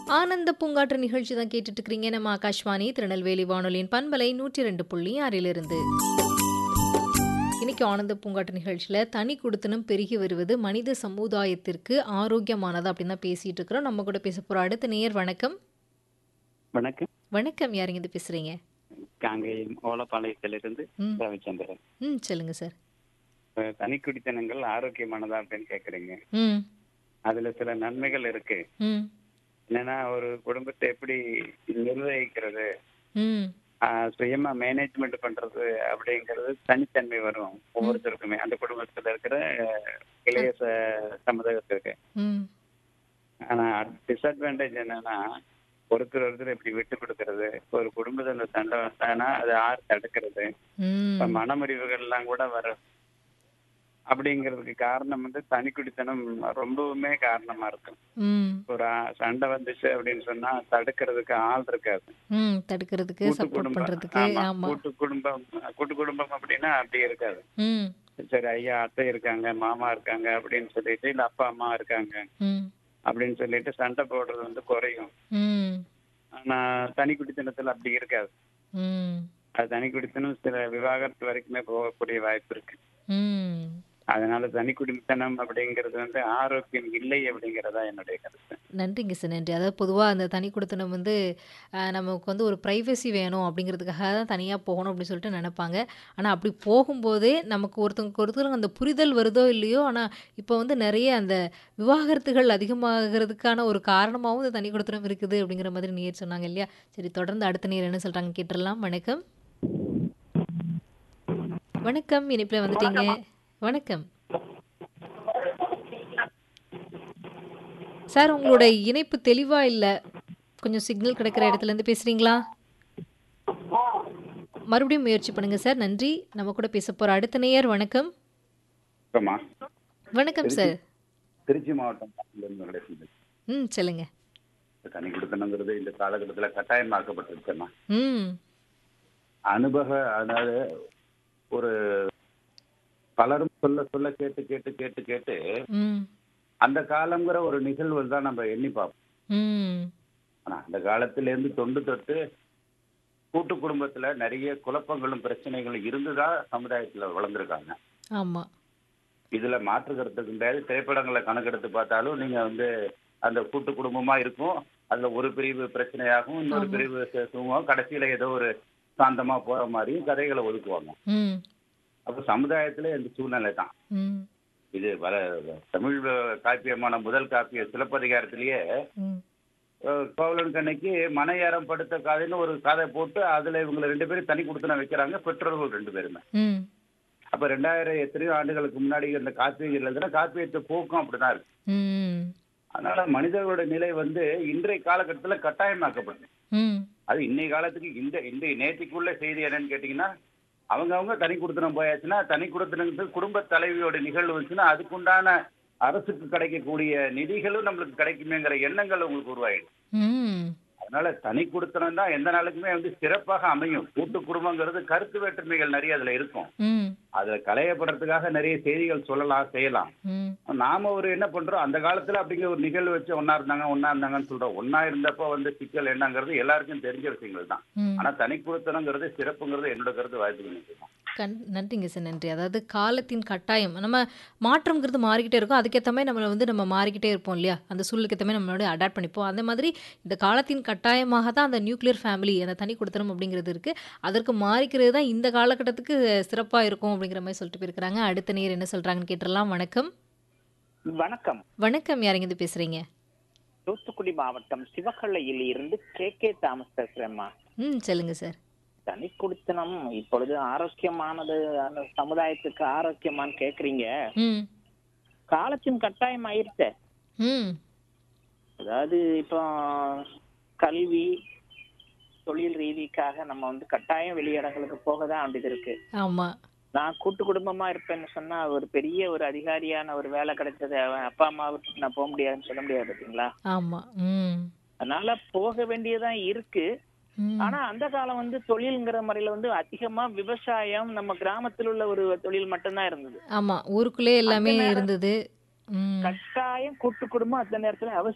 ஆனந்த பூங்காற்று நிகழ்ச்சி தான் கேட்டுட்டு இருக்கிறீங்க நம்ம ஆகாஷ்வாணி திருநெல்வேலி வானொலியின் பண்பலை நூற்றி ரெண்டு புள்ளி ஆறிலிருந்து இன்னைக்கு ஆனந்த பூங்காற்று நிகழ்ச்சியில் தனி குடுத்தனம் பெருகி வருவது மனித சமுதாயத்திற்கு ஆரோக்கியமானது அப்படின்னு தான் பேசிட்டு இருக்கிறோம் நம்ம கூட பேச போகிற அடுத்த நேயர் வணக்கம் வணக்கம் வணக்கம் யாருங்க இது பேசுறீங்க காங்கேயம் ஓலப்பாளையத்திலிருந்து ம் ரவிச்சந்திரன் ம் சொல்லுங்க சார் இப்ப தனிக்குடித்தனங்கள் ஆரோக்கியமானதா அப்படின்னு கேக்குறீங்க ம் அதுல சில நன்மைகள் இருக்கு ம் என்னன்னா ஒரு குடும்பத்தை எப்படி நிர்வகிக்கிறது ம் ஆஹ் சுயமா மேனேஜ்மெண்ட் பண்றது அப்படிங்கிறது தனித்தன்மை வரும் ஒவ்வொருத்தருக்குமே அந்த குடும்பத்துல இருக்கிற அஹ், இளைய ச- சமுதாயத்திற்கு ம் ஆனா டிஸ்அட்வான்டேஜ் என்னன்னா ஒருத்தர் ஒருத்தர் இப்படி விட்டு கொடுக்கறது ஒரு குடும்பத்துல சண்டை வந்தானா அதை யார் தடுக்கிறது இப்ப ம் மனமுறிவுகள் எல்லாம் கூட வரும் அப்படிங்கிறதுக்கு காரணம் வந்து தனிக்குடித்தனம் ரொம்பவுமே காரணமா இருக்கும் ம் ஒரு ஆ- சண்டை வந்துச்சு அப்படின்னு சொன்னா தடுக்கிறதுக்கு ஆள் இருக்காது ம் தடுக்கிறதுக்கு கூட்டு சப்போர்ட் குடும்பம் பண்ணுறதுக்கு ஆமா ஆமாம் கூட்டு குடும்பம் கூட்டு குடும்பம் அப்படின்னா அப்படி இருக்காது ம் சரி ஐயா அத்தை இருக்காங்க மாமா இருக்காங்க அப்படின்னு சொல்லிட்டு இல்ல அப்பா அம்மா இருக்காங்க ம் அப்படின்னு சொல்லிட்டு சண்டை போடுறது வந்து குறையும் ம் ஆனா தனி குடித்தனத்துல அப்படி இருக்காது ம் அது தனி குடித்தனம் சில விவாகரத்து வரைக்குமே போகக்கூடிய வாய்ப்பு இருக்கு ம் அதனால தனி குடித்தனம் அப்படிங்கிறது வந்து ஆரோக்கியம் இல்லை அப்படிங்கறதா என்னுடைய கருத்து நன்றிங்க சார் நன்றி அதாவது பொதுவாக அந்த தனி கொடுத்தனம் வந்து அஹ், நமக்கு வந்து ஒரு ப்ரைவசி வேணும் அப்படிங்கிறதுக்காக தான் தனியாக போகணும் அப்படின்னு சொல்லிட்டு நினைப்பாங்க ஆனால் அப்படி போகும்போதே நமக்கு ஒருத்தவங்க ஒருத்தருக்கு அந்த புரிதல் வருதோ இல்லையோ ஆனால் இப்போ வந்து நிறைய அந்த விவாகரத்துகள் அதிகமாகிறதுக்கான ஒரு காரணமாகவும் இந்த தனி கொடுத்தனம் இருக்குது அப்படிங்கிற மாதிரி நீர் சொன்னாங்க இல்லையா சரி தொடர்ந்து அடுத்த நீர் என்ன சொல்கிறாங்க கேட்டுடலாம் வணக்கம் வணக்கம் இனிப்பில் வந்துட்டீங்க வணக்கம் சார் உங்களோட இணைப்பு தெளிவா இல்ல கொஞ்சம் சிக்னல் கிடைக்கிற இடத்துல இருந்து பேசுறீங்களா மறுபடியும் முயற்சி பண்ணுங்க சார் நன்றி நம்ம கூட பேச போற அடுத்த நேயர் வணக்கம் ஆமா வணக்கம் சார் திருச்சி மாவட்டம் இருந்து நடக்குது. ம் சொல்லுங்க இந்த தனி குடித்தனங்கிறது இந்த காலகட்டத்துல கட்டாயமாக்கப்பட்டிருக்குன்னா ம் அனுபவ அதாவது ஒரு பலரும் சொல்ல சொல்ல கேட்டு கேட்டு கேட்டு கேட்டு ம் அந்த காலங்கிற ஒரு நிகழ்வு தான் நம்ம எண்ணி பார்ப்போம் ம் ஆனா அந்த காலத்துல இருந்து தொண்டு தொட்டு கூட்டு குடும்பத்துல நிறைய குழப்பங்களும் பிரச்சனைகளும் இருந்துதான் சமுதாயத்துல வளர்ந்துருக்காங்க ஆமா இதுல மாற்று கருத்துக்கு கிடையாது திரைப்படங்களை கணக்கெடுத்து பார்த்தாலும் நீங்க வந்து அந்த கூட்டு குடும்பமா இருக்கும் அதுல ஒரு பிரிவு பிரச்சனையாகும் இன்னொரு ஆமா. பிரிவு சுமூகம் கடைசியில ஏதோ ஒரு சாந்தமா போற மாதிரியும் கதைகளை ஒதுக்குவாங்க ம் அப்ப சமுதாயத்துல இந்த சூழ்நிலை தான் ம் இது வர தமிழ் காப்பியமான முதல் காப்பிய சிலப்பதிகாரத்திலேயே ம் அஹ், கோவலன் கண்ணைக்கு மனையாரம் படுத்த கதைன்னு ஒரு கதை போட்டு அதுல இவங்க ரெண்டு பேரும் தனி கொடுத்துன வைக்கிறாங்க பெற்றோர்கள் ரெண்டு பேருமே ம் அப்ப ரெண்டாயிரம் எத்தனையோ ஆண்டுகளுக்கு முன்னாடி இந்த காப்பியம் எழுதுனா காப்பியத்தை போக்கும் அப்படிதான் இருக்கு ம் அதனால மனிதர்களோட நிலை வந்து இன்றைய காலகட்டத்துல கட்டாயமாக்கப்பட்டது ம் அது இன்னைய காலத்துக்கு இந்த இந்த நேத்திக்குள்ள செய்தி என்னன்னு கேட்டீங்கன்னா அவங்க அவங்க தனி குடுத்தனம் போயாச்சுன்னா தனி குடுத்தனத்துக்கு குடும்ப தலைவியோட நிகழ்வு வந்துச்சுன்னா அதுக்குண்டான அரசுக்கு கிடைக்கக்கூடிய நிதிகளும் நம்மளுக்கு கிடைக்குமேங்கிற எண்ணங்கள் உங்களுக்கு உருவாயிடும் ம் அதனால தனி குடுத்தனம் தான் எந்த நாளுக்குமே வந்து சிறப்பாக அமையும் கூட்டு குடும்பங்கிறது கருத்து வேற்றுமைகள் நிறைய அதுல இருக்கும் ம் அதுல களையப்படுறதுக்காக நிறைய செய்திகள் சொல்லலாம் செய்யலாம் ம் நாம ஒரு என்ன பண்றோம் அந்த காலத்துல அப்படிங்கிற ஒரு நிகழ்வு வச்சு ஒன்னா இருந்தாங்க ஒன்னா இருந்தாங்கன்னு சொல்றோம் ஒன்னா இருந்தப்போ வந்து சிக்கல் என்னங்கிறது எல்லாருக்கும் தெரிஞ்ச விஷயங்கள் தான் ம் ஆனா தனி குடுத்தனங்கிறது சிறப்புங்கிறது என்னோட கருத்து வாய்ப்பு கண் நன்றிங்க சார் நன்றி அதாவது காலத்தின் கட்டாயம் நம்ம மாற்றம்ங்கிறது மாறிக்கிட்டே இருக்கும் அதுக்கேற்ற மாதிரி நம்மளை வந்து நம்ம மாறிக்கிட்டே இருப்போம் இல்லையா அந்த சூழலுக்கு ஏற்ற மாதிரி நம்மளோட அடாப்ட் பண்ணிப்போம் அந்த மாதிரி இந்த காலத்தின் கட்டாயமாக தான் அந்த நியூக்ளியர் ஃபேமிலி அந்த தனி கொடுத்தனம் அப்படிங்கிறது இருக்குது அதற்கு மாறிக்கிறது தான் இந்த காலகட்டத்துக்கு சிறப்பாக இருக்கும் அப்படிங்கிற மாதிரி சொல்லிட்டு போயிருக்கிறாங்க அடுத்த நேர் என்ன சொல்கிறாங்கன்னு கேட்டுடலாம் வணக்கம் வணக்கம் வணக்கம் யாருங்க இது பேசுகிறீங்க தூத்துக்குடி மாவட்டம் சிவகள்ளையில் இருந்து கே கே தாமஸ் பேசுறேம்மா ம் சொல்லுங்க சார் தனி குடித்தனம் இப்பொழுது ஆரோக்கியமானது அந்த சமுதாயத்துக்கு ஆரோக்கியமான்னு கேக்குறீங்க ம் காலத்தின் கட்டாயம் ஆயிருச்சே ம் அதாவது இப்போ கல்வி தொழில் ரீதிக்காக நம்ம வந்து கட்டாயம் வெளியிடங்களுக்கு போக தான் வேண்டியது இருக்கு ஆமாம் நான் கூட்டு குடும்பமா இருப்பேன்னு சொன்னா ஒரு பெரிய ஒரு அதிகாரியான ஒரு வேலை கிடைச்சது அவன் அப்பா அம்மா விட்டு நான் போக முடியாதுன்னு சொல்ல முடியாது பாத்தீங்களா ஆமாம் ம் அதனால போக வேண்டியதான் இருக்கு ம் ஆனா அந்த காலம் வந்து தொழில்ங்கிற முறையில வந்து அதிகமா விவசாயம் நம்ம கிராமத்தில் உள்ள ஒரு தொழில் மட்டும்தான் இருந்தது ஆமாம் ஊருக்குள்ளே எல்லாமே நேரம் இருந்தது ம் கட்டாயம் கூட்டு குடும்பம் அந்த நேரத்துல அவசியம்